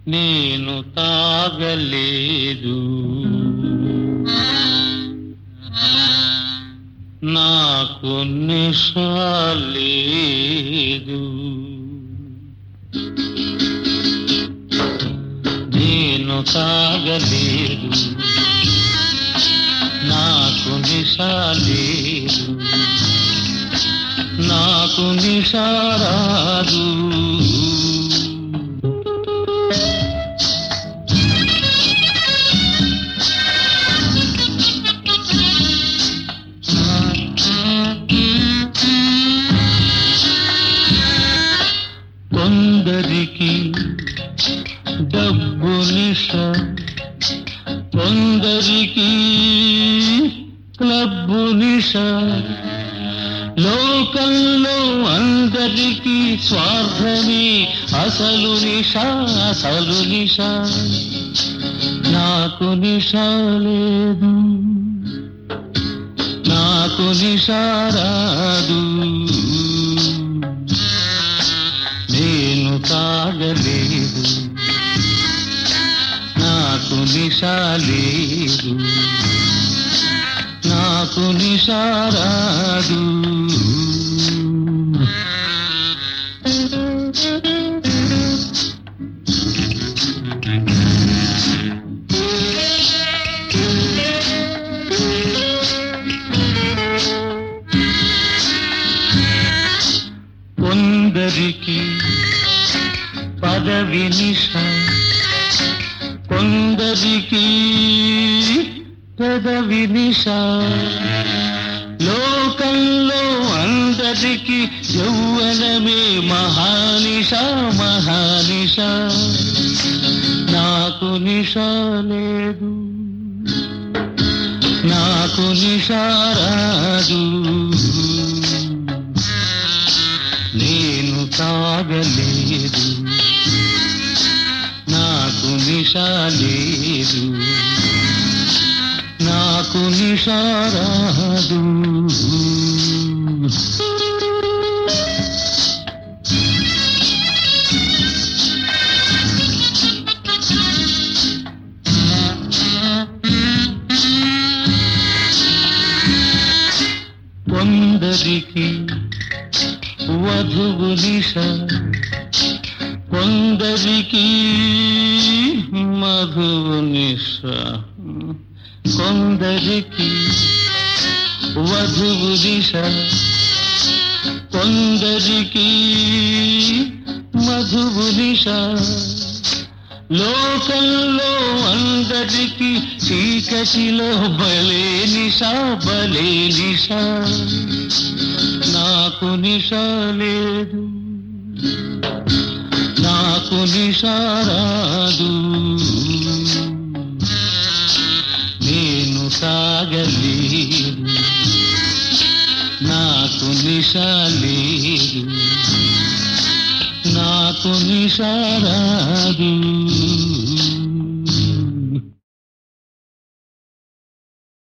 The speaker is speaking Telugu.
నేను తాగలేదు నాకు నిషాలేదు నేను తాగలేదు నాకు నిషాలేదు నాకు నిషారాదు కొందరికి డబ్బు నిష కొందరికి క్లబ్బు నిష లోకంలో అందరికీ స్వార్థమే అసలు నిష అసలు నిష నాకు నిష లేదు నాకు నిషారాదు నేను తాగలేదు నాకు నిషాలేదు నాకు నిషారాదు కొందరికి పదవి నిష కొందరికి పెదవి నిష లోకంలో అందరికి యౌవనమే మహానిష మహానిష నాకు నిష లేదు నాకు నిషారాదు నేను తాగలేదు నాకు నిషాలేదు నాకు నిషారాదు కొందరికి వధువు నిష కొందరికి మధువు నిష కొందరికి వధువు దిశ కొందరికి మధువు నిష లోకంలో అందరికి చీకటిలో బలే నిష బలే నిష నాకు నిష లేదు నాకు నిషారాదు నేను సాగలేదు నాకు నిషాలేదు నాకు నిషారాదు